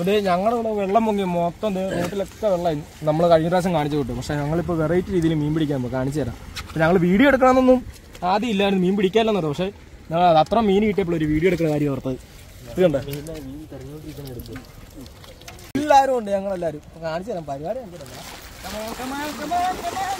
അപ്പോൾ ഇത് ഞങ്ങളിവിടെ വെള്ളം പൊങ്ങി മൊത്തം ദേ റോട്ടിലൊക്കെ വെള്ളം നമ്മൾ കഴിഞ്ഞ പ്രാവശ്യം കാണിച്ചു കിട്ടും പക്ഷേ ഞങ്ങളിപ്പോൾ വെറൈറ്റി രീതിയിൽ മീൻ പിടിക്കാൻ പോകും കാണിച്ചു തരാം അപ്പോൾ ഞങ്ങൾ വീഡിയോ എടുക്കണമെന്നൊന്നും ആദ്യം ഇല്ലായിരുന്നു മീൻ പിടിക്കാമല്ലെന്ന് പക്ഷേ ഞങ്ങൾ അത് അത്ര മീൻ കിട്ടിയപ്പോൾ ഒരു വീഡിയോ എടുക്കുന്ന കാര്യം ഓർത്തത് ഇത് കണ്ടോ എല്ലാവരും ഉണ്ട് ഞങ്ങളെല്ലാവരും അപ്പോൾ കാണിച്ചു തരാം പരിപാടി കാണിച്ചു തരാം Come on, come on, come on, come on.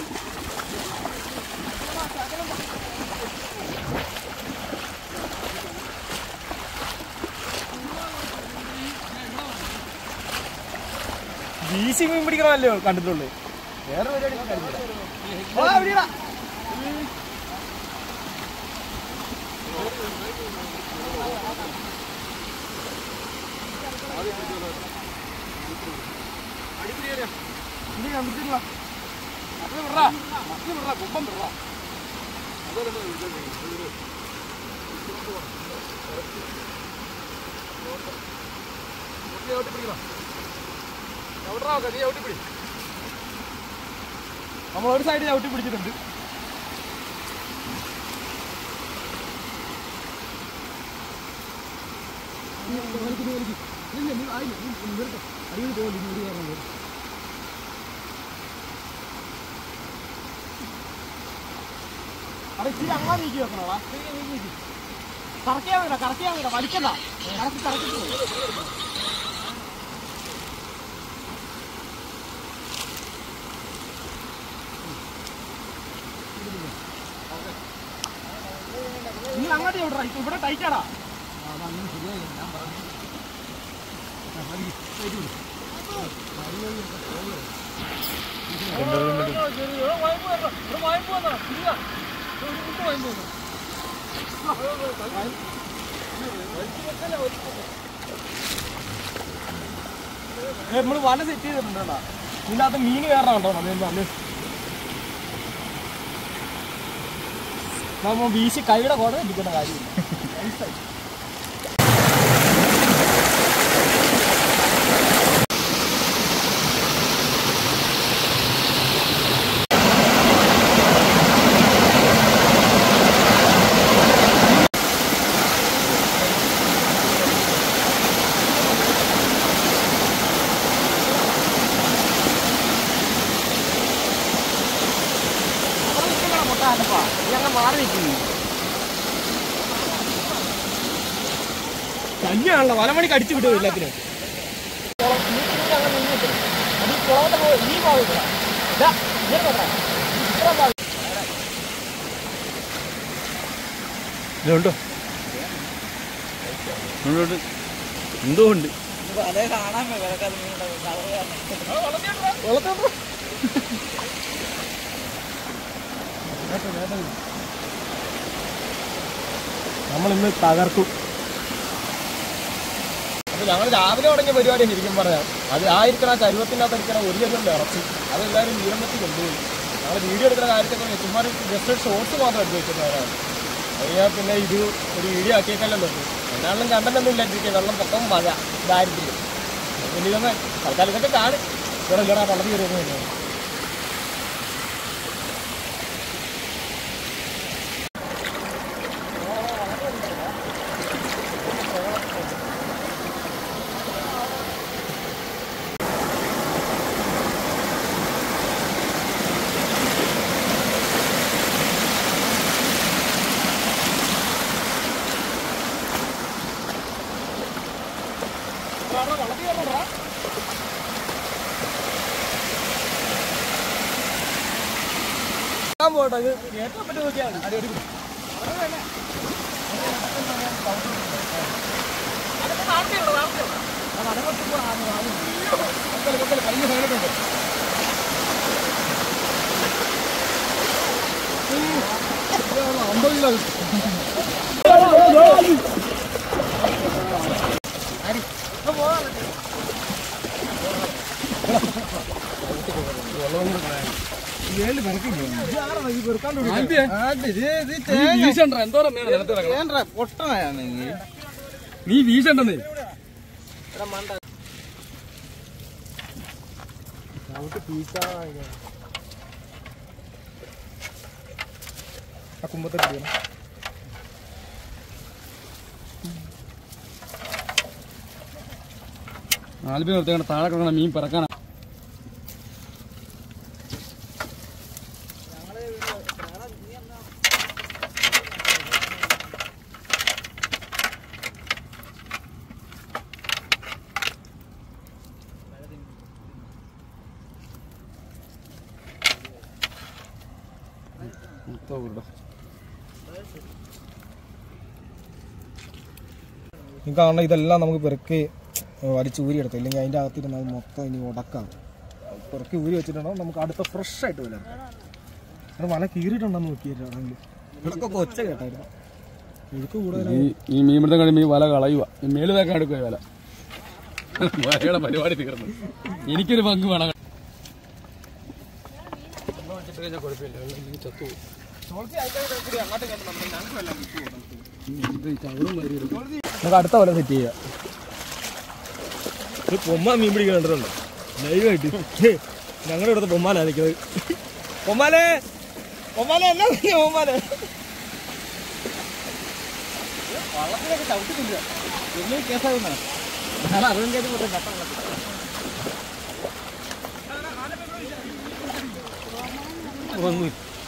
വീശി മീൻ പിടിക്കണമല്ലോ കണ്ടിട്ടുള്ളൂ വേറെ പരിപാടി ഞാൻ കണ്ടിട്ടില്ല. ആ, ഇവിടെയാ. ഇനി ഞാൻ പിടിച്ചിട്ടില്ല. അത് വിടറാ. അത് വിടറാ. കുമ്പം വിടറാ. ചവിട്ടി പിടിക്കണം. ചവിട്ടറാ ഒക്കെ, നീ ചവിട്ടി പിടി. നമ്മൾ ഒരു സൈഡ് ചവിട്ടി പിടിച്ചിട്ടുണ്ട് അവിടെ ഇച്ചിരി അങ്ങാ നീക്കി വെക്കണോടാ കറക്കിയാ വേണ്ട കറക്കിയാ വേണ്ട വലിക്കണ്ട കറക്കി കറക്കി നീ അങ്ങോട്ട് ചവിട്ടറാ ഇപ്പൊ ഇവിടെ ടൈറ്റാടാ നമ്മള് വല സെറ്റ് ചെയ്തിട്ടുണ്ട് കേട്ടോ ഇതിനകത്ത് മീൻ കയറണം കേട്ടോ നമ്മൾ നമ്മ വീശി കൈയുടെ കോട ഇരിക്കുന്ന കാര്യമില്ല നൈസായി. അവിടെ നിൽക്കണ മുട്ട അല്ലപ്പാ. നീ അങ്ങ് മാറി നിൽക്കുന്നു തന്നെയാണല്ലോ വലമണിക്ക് അടിച്ചു വിടും എല്ലാത്തിനും ഇതുണ്ടോ ഉണ്ട് എന്തോ ഉണ്ട് നമ്മൾ ഇന്ന് തകർക്കും അപ്പൊ ഞങ്ങൾ രാവിലെ തുടങ്ങിയ പരിപാടി ശരിക്കും പറയാം അത് ആയിരിക്കണ ആ കരുവത്തിനകത്ത് ഇരിക്കണ ഒരു ചെറിയ ഇറച്ചി അതെല്ലാവരും വീരമ്പത്തി കൊണ്ടുപോയി ഞങ്ങൾ വീഡിയോ എടുക്കുന്ന കാര്യത്തൊക്കെ ചുമ്മാ ജസ്റ്റ് ഷോർട്സ് മാത്രം എടുത്ത് വെക്കുന്നവരാണ് അത് ഞാൻ പിന്നെ ഇത് ഒരു വീഡിയോ ആക്കിയേക്കല്ലോ എന്നാലും കണ്ടനൊന്നും ഇല്ലാതിരിക്കുക വെള്ളം പൊക്കം മഴ ദാരിദ്ര്യം പിന്നെ ഇതൊന്ന് തൽക്കാലം ഇതൊക്കെ കാണും ഇവിടെ ഇല്ലടാ പള്ളതി കയറിയൊന്നും പോട്ടോ ഇത് ഏറ്റവും പറ്റി നോക്കിയാണ് അടിപൊളി അമ്പത് കിലോ നീ വീശണ്ടെന്നേ ആ കുമ്പത്തെ കിട്ടിയോ ആൽബി നിർത്തിയാണ് താഴെ കിടക്കണ മീൻ പിറക്കാനാ മൊത്തം ഉരുള. ഈ കാണുന്ന ഇതെല്ലാം നമുക്ക് പെറുക്കി വലിച്ച് ഊരിയെടുത്തു ഇല്ലെങ്കിൽ അതിൻ്റെ അകത്തിരുന്ന് അത് മൊത്തം ഇനി ഉടക്കാം പെറുക്കി ഊരി വെച്ചിട്ടുണ്ടോ നമുക്ക് അടുത്ത ഫ്രഷ് ആയിട്ട് വരാം അത് വല കീറിയിട്ടുണ്ടെന്ന് നോക്കിയിട്ടാണെങ്കിൽ ഇവിടൊക്കെ ഒച്ച കേട്ടായിരുന്നു ഇഴുക്ക് കൂടുതൽ ഈ ഈ മീൻ പിടുത്തം കഴിഞ്ഞ് മീൻ വല കളയുക ഈ മേല് തേക്കാൻ എടുക്കുക വല വലയുടെ പരിപാടി തീർന്നു എനിക്കൊരു പങ്ക് വേണം നമുക്ക് അടുത്ത വല സെറ്റ് ചെയ്യാം പൊമ്മ മീൻ പിടിക്കാൻ കണ്ടിട്ടുണ്ടോ ലൈവായിട്ട് ഞങ്ങളുടെ ഇവിടുത്തെ പൊമ്മാലാ നിൽക്കുന്നത് പൊമ്മാലേ പൊമ്മാലെ എന്നാ പറ്റിയ പൊമ്മാലെ വള്ളത്തിലൊക്കെ ചവിട്ടുന്നില്ല എന്നെ കേസാകുന്ന ഞാൻ അറിവും കേട്ട് പോട്ടെ കട്ട വള്ളത്തിൽ ഒന്നും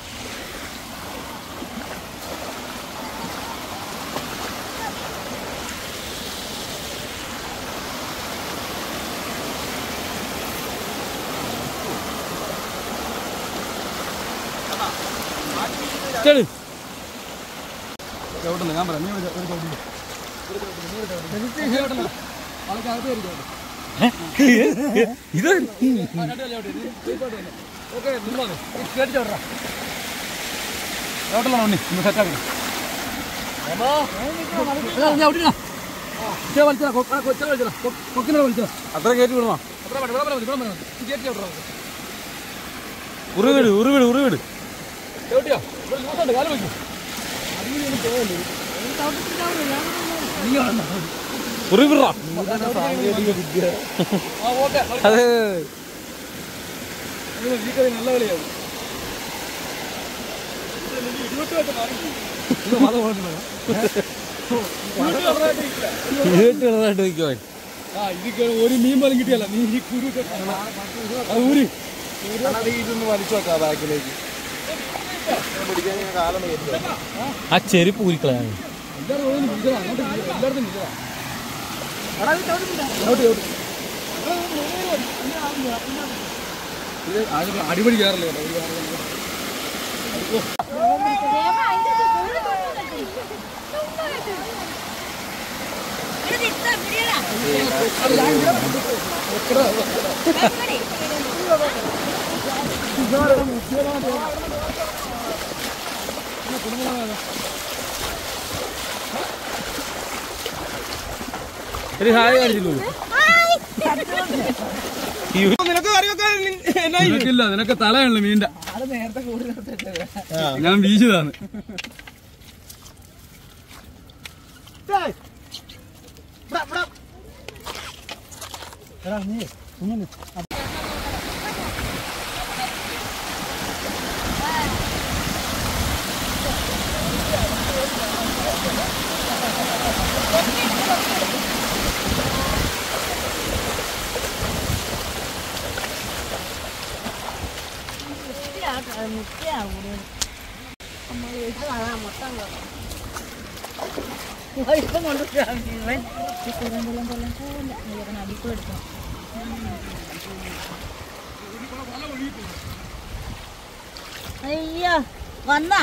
ചവിട്ടുന്നു ഞാൻ പറയാം നീ ഒരു ഒരു ചവിട്ടില്ല ഇത് ചവിട്ടലാണ് ഉണ്ണി ഒന്ന് സെറ്റാക്കണം അത്ര കയറ്റി വിടണോ ഉറുവിട് ഉറുവിട് ഉറുവിട് ഉറുവിടാ അതെ നല്ല കളിയാവും ഇരുപത്തി ചെറുതായിട്ട് നിൽക്കുവാൻ ഒരു മീൻ പോലും കിട്ടിയല്ല നീ ഈ കുരു ഊരി ഇതൊന്ന് വലിച്ചു വെക്കാം ബാക്കിലേക്ക് പിടിക്കാൻ കാലം ആ ചെരുപ്പ് ഊരിക്കളയാണ് അടിപൊളി കയറല്ലേ ഒരു ഹായ് കാണിച്ചില്ലൂ നിനക്ക് കറിയൊക്കെ നിനക്കില്ല നിനക്ക് തലയാണല്ലോ മീന്റെ ഞാൻ വീശിയതാണ് അയ്യോ വന്നാ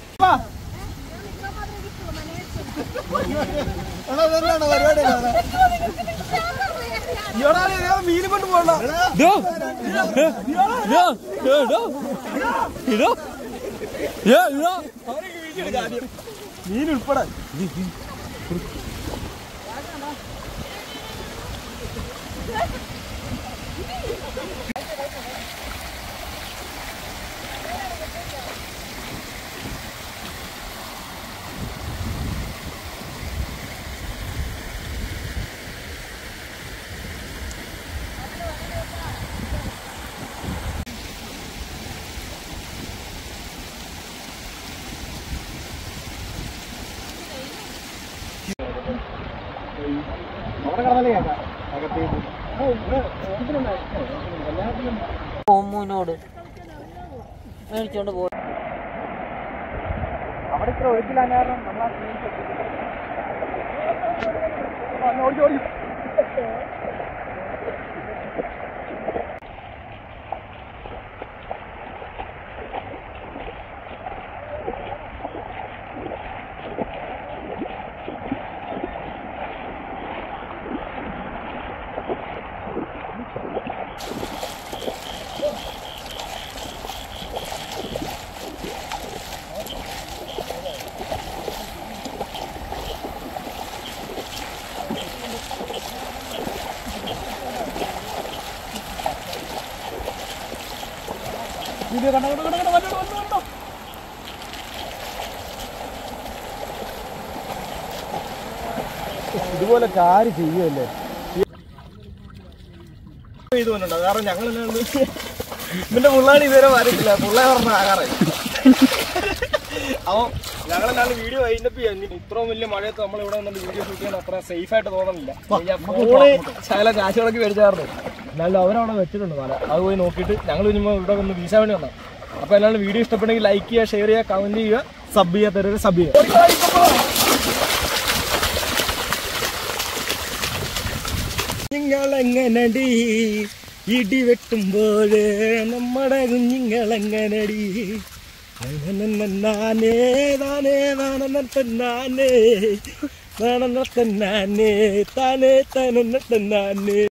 മീൻ കൊണ്ട് പോകണ്ട മീൻ ഉൾപ്പെടെ അവിടെ കിടന്നാലേ കേൾക്കാം അകത്തേക്ക് ഓമ്മൂനോട് മേടിച്ചോണ്ട് പോയി അവിടെ ഇത്ര ഒഴുക്കില്ല കാരണം നമ്മളാ ഓടി ഓടി ഇത് കണ്ടോ കണ്ടോ കണ്ടോ കണ്ടോ കണ്ടോ കണ്ടോ ഇതുപോലെ കാര് ചെയ്യുമല്ലേ ഇത് കൊണ്ടുണ്ടോ കാരണം ഞങ്ങൾ ഇതിന്റെ പുള്ളാണി ഇതുവരെ വരത്തില്ല പുള്ള പറഞ്ഞ ആകാറ് അപ്പൊ ഞങ്ങളെല്ലാം വീഡിയോ വൈൻഡപ്പ് ചെയ്യാൻ ഇത്രയും വലിയ മഴയത്ത് നമ്മൾ ഇവിടെ വന്നിട്ട് വീഡിയോ ഷൂട്ട് ചെയ്യാൻ അത്ര സേഫ് ആയിട്ട് തോന്നുന്നില്ല ഫോണ് ശകല കാശ് മുടക്കി മേടിച്ചായിരുന്നു എന്നാലും അവരവിടെ വെച്ചിട്ടുണ്ട് മല അത് പോയി നോക്കിയിട്ട് ഞങ്ങൾ ഇനിമോ ഇവിടെ വന്ന് വീശാൻ വേണ്ടി വന്നാ അപ്പൊ എല്ലാവരും വീഡിയോ ഇഷ്ടപ്പെട്ടെങ്കിൽ ലൈക്ക് ചെയ്യുക ഷെയർ ചെയ്യുക കമന്റ് ചെയ്യുക സബ് ചെയ്യുക തരുക സബ് ചെയ്യുക നിങ്ങളെങ്ങനടി ഇടി വെട്ടുമ്പോൾ നമ്മുടെ കുഞ്ഞുങ്ങളെങ്ങനടി നാനേ താനേ നാനേ നാനേ താനേ താനേ താനേ